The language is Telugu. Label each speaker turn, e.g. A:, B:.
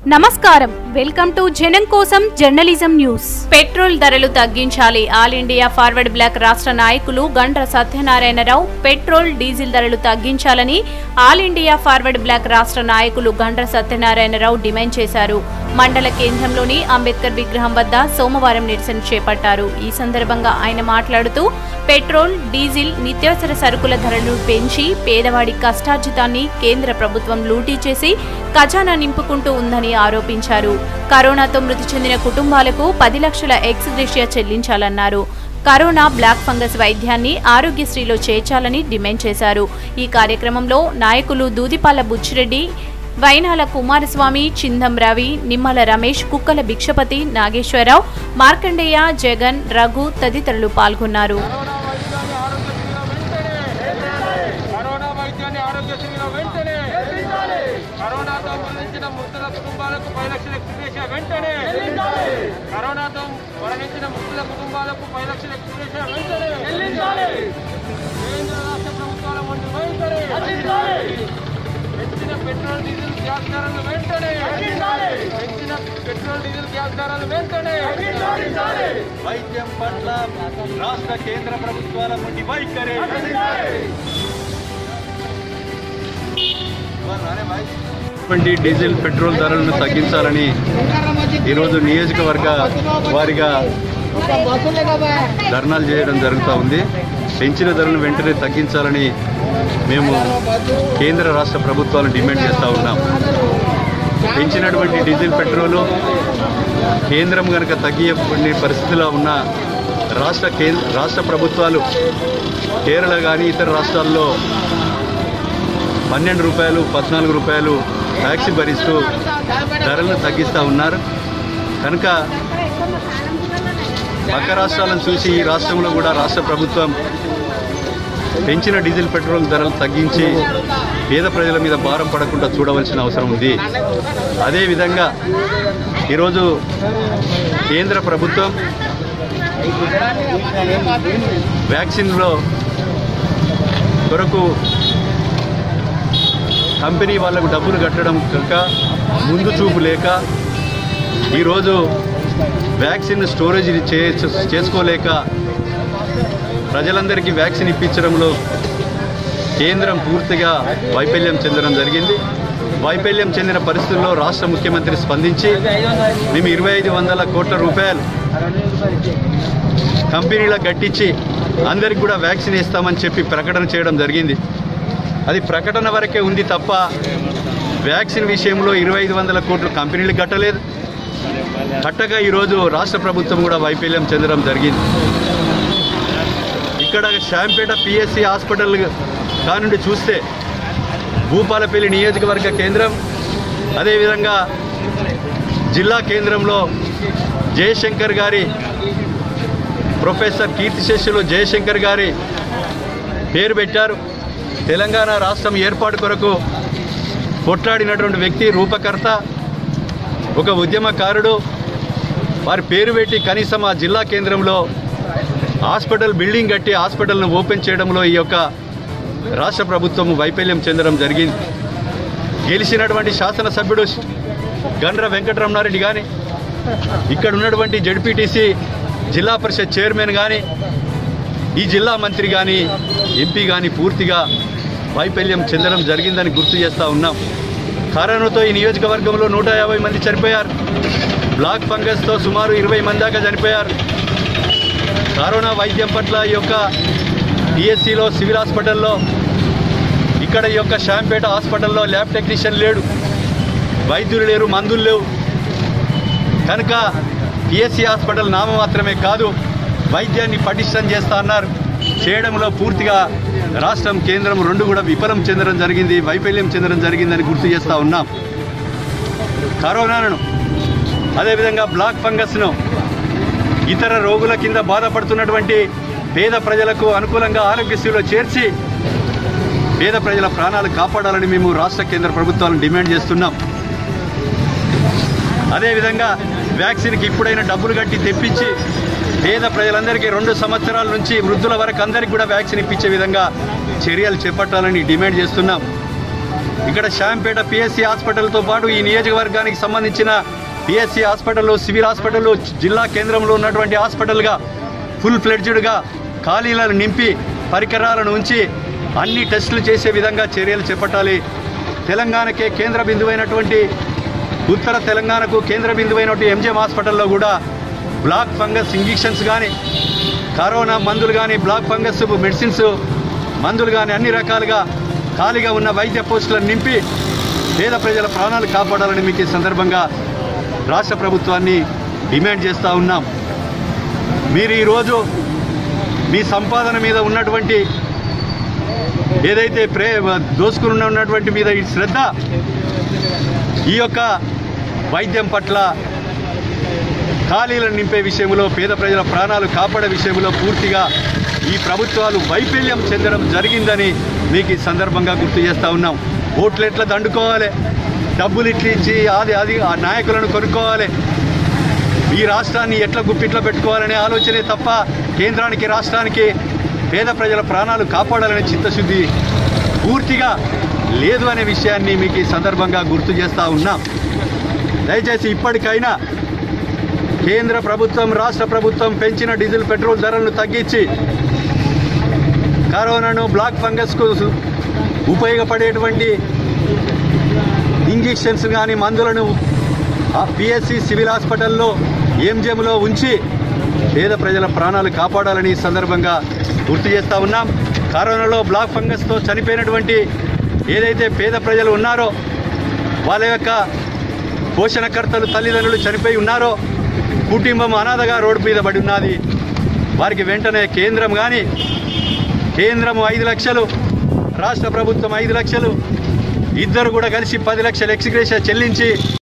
A: నమస్కారం వెల్కమ్ టు జనం కోసం జర్నలిజం న్యూస్ పెట్రోల్ ధరలు తగ్గించాలి ఆల్ ఇండియా ఫార్వర్డ్ బ్లాక్ రాష్ట్ర నాయకులు గండ్ర సత్యనారాయణరావు పెట్రోల్ డీజిల్ ధరలు తగ్గించాలని ఆల్ ఇండియా ఫార్వర్డ్ బ్లాక్ రాష్ట్ర నాయకులు గండ్ర సత్యనారాయణరావు డిమాండ్ చేశారు మండల కేంద్రంలోని అంబేద్కర్ విగ్రహం వద్ద సోమవారం నిరసన చేపట్టారు ఈ సందర్భంగా ఆయన మాట్లాడుతూ పెట్రోల్ డీజిల్ నిత్యావసర సరుకుల ధరలు పెంచి పేదవాడి కష్టార్జితాన్ని కేంద్ర ప్రభుత్వం లూటీ చేసి ఖజానా నింపుకుంటూ ఉందని ఆరోపించారు కరోనాతో మృతి చెందిన కుటుంబాలకు పది లక్షల ఎక్స్ గ్రేషియా చెల్లించాలన్నారు కరోనా బ్లాక్ ఫంగస్ వైద్యాన్ని ఆరోగ్యశ్రీలో చేర్చాలని డిమాండ్ చేశారు ఈ కార్యక్రమంలో నాయకులు దూదిపాల బుచ్చిరెడ్డి వైనాల కుమారస్వామి చిందం రవి నిమ్మల రమేష్ కుక్కల భిక్షపతి నాగేశ్వరరావు మార్కండేయ జగన్ రఘు తదితరులు పాల్గొన్నారు
B: కరోనా వైద్యాన్ని ఆరోగ్యశ్రీలో వెంటనే కరోనాతో మరణించిన మృతుల కుటుంబాలకు పది లక్షల ఎక్స్ప్రెషన్ వెంటనే కరోనాతో మరణించిన మృతుల కుటుంబాలకు పది లక్షల ఎక్స్ప్రెషన్ వెంటనే కేంద్ర రాష్ట్ర ప్రభుత్వాల వంటి వైఖరి పెంచిన పెట్రోల్ డీజిల్ గ్యాస్ ధరలు వెంటనే పెంచిన పెట్రోల్ డీజిల్ గ్యాస్ ధరలు వెంటనే
C: వైద్యం పట్ల రాష్ట్ర కేంద్ర ప్రభుత్వాల నుండి వైఖరి వంటి డీజిల్ పెట్రోల్ ధరలను తగ్గించాలని ఈరోజు నియోజకవర్గ వారిగా ధర్నాలు చేయడం జరుగుతూ ఉంది పెంచిన ధరలను వెంటనే తగ్గించాలని మేము కేంద్ర రాష్ట్ర ప్రభుత్వాలను డిమాండ్ చేస్తూ ఉన్నాం పెంచినటువంటి డీజిల్ పెట్రోలు కేంద్రం కనుక తగ్గియని పరిస్థితిలో ఉన్న రాష్ట్ర కేంద్ర రాష్ట్ర ప్రభుత్వాలు కేరళ కానీ ఇతర రాష్ట్రాల్లో పన్నెండు రూపాయలు పద్నాలుగు రూపాయలు ట్యాక్సీ భరిస్తూ ధరలను తగ్గిస్తూ ఉన్నారు కనుక పక్క రాష్ట్రాలను చూసి ఈ రాష్ట్రంలో కూడా రాష్ట్ర ప్రభుత్వం పెంచిన డీజిల్ పెట్రోల్ ధరలు తగ్గించి పేద ప్రజల మీద భారం పడకుండా చూడవలసిన అవసరం ఉంది అదేవిధంగా ఈరోజు కేంద్ర ప్రభుత్వం వ్యాక్సిన్లో కొరకు కంపెనీ వాళ్ళకు డబ్బులు కట్టడం కనుక ముందు చూపు లేక ఈరోజు వ్యాక్సిన్ స్టోరేజ్ చే చేసుకోలేక ప్రజలందరికీ వ్యాక్సిన్ ఇప్పించడంలో కేంద్రం పూర్తిగా వైఫల్యం చెందడం జరిగింది వైఫల్యం చెందిన పరిస్థితుల్లో రాష్ట్ర ముఖ్యమంత్రి స్పందించి మేము ఇరవై ఐదు వందల కోట్ల రూపాయలు కంపెనీలకు గట్టించి అందరికి కూడా వ్యాక్సిన్ ఇస్తామని చెప్పి ప్రకటన చేయడం జరిగింది అది ప్రకటన వరకే ఉంది తప్ప వ్యాక్సిన్ విషయంలో ఇరవై ఐదు వందల కోట్లు కంపెనీలకు కట్టలేదు కట్టగా ఈరోజు రాష్ట్ర ప్రభుత్వం కూడా వైఫల్యం చెందడం జరిగింది ఇక్కడ శాంపేట పిఎస్సి హాస్పిటల్ కానుండి చూస్తే భూపాలపల్లి నియోజకవర్గ కేంద్రం అదేవిధంగా జిల్లా కేంద్రంలో జయశంకర్ గారి ప్రొఫెసర్ కీర్తిశేషులు జయశంకర్ గారి పేరు పెట్టారు తెలంగాణ రాష్ట్రం ఏర్పాటు కొరకు కొట్లాడినటువంటి వ్యక్తి రూపకర్త ఒక ఉద్యమకారుడు వారి పేరు పెట్టి కనీసం ఆ జిల్లా కేంద్రంలో హాస్పిటల్ బిల్డింగ్ కట్టి హాస్పిటల్ను ఓపెన్ చేయడంలో ఈ యొక్క రాష్ట్ర ప్రభుత్వం వైఫల్యం చెందడం జరిగింది గెలిచినటువంటి శాసనసభ్యుడు గండ్ర వెంకటరమణారెడ్డి కానీ ఇక్కడ ఉన్నటువంటి జడ్పీటీసీ జిల్లా పరిషత్ చైర్మన్ కానీ ఈ జిల్లా మంత్రి కానీ ఎంపీ కానీ పూర్తిగా వైఫల్యం చెందడం జరిగిందని గుర్తు చేస్తూ ఉన్నాం కరోనాతో ఈ నియోజకవర్గంలో నూట యాభై మంది చనిపోయారు బ్లాక్ ఫంగస్తో సుమారు ఇరవై మంది దాకా చనిపోయారు కరోనా వైద్యం పట్ల ఈ యొక్క పిఎస్సిలో సివిల్ హాస్పిటల్లో ఇక్కడ ఈ యొక్క శాంపేట హాస్పిటల్లో ల్యాబ్ టెక్నీషియన్ లేడు వైద్యులు లేరు మందులు లేవు కనుక పిఎస్సి హాస్పిటల్ నామమాత్రమే కాదు వైద్యాన్ని పటిష్టం చేస్తా అన్నారు చేయడంలో పూర్తిగా రాష్ట్రం కేంద్రం రెండు కూడా విఫలం చెందడం జరిగింది వైఫల్యం చెందడం జరిగిందని గుర్తు చేస్తూ ఉన్నాం కరోనాను అదేవిధంగా బ్లాక్ ఫంగస్ను ఇతర రోగుల కింద బాధపడుతున్నటువంటి పేద ప్రజలకు అనుకూలంగా ఆరోగ్యశ్రీలో చేర్చి పేద ప్రజల ప్రాణాలు కాపాడాలని మేము రాష్ట్ర కేంద్ర ప్రభుత్వాలను డిమాండ్ చేస్తున్నాం అదేవిధంగా వ్యాక్సిన్కి ఇప్పుడైనా డబ్బులు కట్టి తెప్పించి పేద ప్రజలందరికీ రెండు సంవత్సరాల నుంచి వృద్ధుల వరకు అందరికీ కూడా వ్యాక్సిన్ ఇప్పించే విధంగా చర్యలు చేపట్టాలని డిమాండ్ చేస్తున్నాం ఇక్కడ శాంపేట పిఎస్సి హాస్పిటల్తో పాటు ఈ నియోజకవర్గానికి సంబంధించిన పిఎస్సి హాస్పిటల్ సివిల్ హాస్పిటల్ జిల్లా కేంద్రంలో ఉన్నటువంటి హాస్పిటల్గా ఫుల్ ఫ్లెడ్జ్డ్గా ఖాళీలను నింపి పరికరాలను ఉంచి అన్ని టెస్టులు చేసే విధంగా చర్యలు చేపట్టాలి తెలంగాణకే కేంద్ర బిందువైనటువంటి ఉత్తర తెలంగాణకు కేంద్ర బిందువైనటువంటి ఎంజిఎం హాస్పిటల్లో కూడా బ్లాక్ ఫంగస్ ఇంజెక్షన్స్ కానీ కరోనా మందులు కానీ బ్లాక్ ఫంగస్ మెడిసిన్స్ మందులు కానీ అన్ని రకాలుగా ఖాళీగా ఉన్న వైద్య పోస్టులను నింపి పేద ప్రజల ప్రాణాలు కాపాడాలని మీకు ఈ సందర్భంగా రాష్ట్ర ప్రభుత్వాన్ని డిమాండ్ చేస్తూ ఉన్నాం మీరు ఈరోజు మీ సంపాదన మీద ఉన్నటువంటి ఏదైతే ప్రే దోసుకుని ఉన్నటువంటి మీద ఈ శ్రద్ధ ఈ యొక్క వైద్యం పట్ల ఖాళీలను నింపే విషయంలో పేద ప్రజల ప్రాణాలు కాపాడే విషయంలో పూర్తిగా ఈ ప్రభుత్వాలు వైఫల్యం చెందడం జరిగిందని మీకు ఈ సందర్భంగా గుర్తు చేస్తూ ఉన్నాం ఓట్లు ఎట్లా దండుకోవాలి డబ్బులు ఇట్లా ఇచ్చి అది అది ఆ నాయకులను కొనుక్కోవాలి ఈ రాష్ట్రాన్ని ఎట్లా గుప్పిట్లో పెట్టుకోవాలనే ఆలోచనే తప్ప కేంద్రానికి రాష్ట్రానికి పేద ప్రజల ప్రాణాలు కాపాడాలనే చిత్తశుద్ధి పూర్తిగా లేదు అనే విషయాన్ని మీకు ఈ సందర్భంగా గుర్తు చేస్తూ ఉన్నాం దయచేసి ఇప్పటికైనా కేంద్ర ప్రభుత్వం రాష్ట్ర ప్రభుత్వం పెంచిన డీజిల్ పెట్రోల్ ధరలను తగ్గించి కరోనాను బ్లాక్ ఫంగస్కు ఉపయోగపడేటువంటి ఇంజెక్షన్స్ కానీ మందులను పిఎస్సి సివిల్ హాస్పిటల్లో ఎంజిఎంలో ఉంచి పేద ప్రజల ప్రాణాలు కాపాడాలని ఈ సందర్భంగా గుర్తు చేస్తూ ఉన్నాం కరోనాలో బ్లాక్ ఫంగస్తో చనిపోయినటువంటి ఏదైతే పేద ప్రజలు ఉన్నారో వాళ్ళ యొక్క పోషణకర్తలు తల్లిదండ్రులు చనిపోయి ఉన్నారో కుటుంబం అనాథగా రోడ్డు మీద పడి ఉన్నది వారికి వెంటనే కేంద్రం కానీ కేంద్రం ఐదు లక్షలు రాష్ట్ర ప్రభుత్వం ఐదు లక్షలు ఇద్దరు కూడా కలిసి పది లక్షల ఎక్స్గ్రేషియా చెల్లించి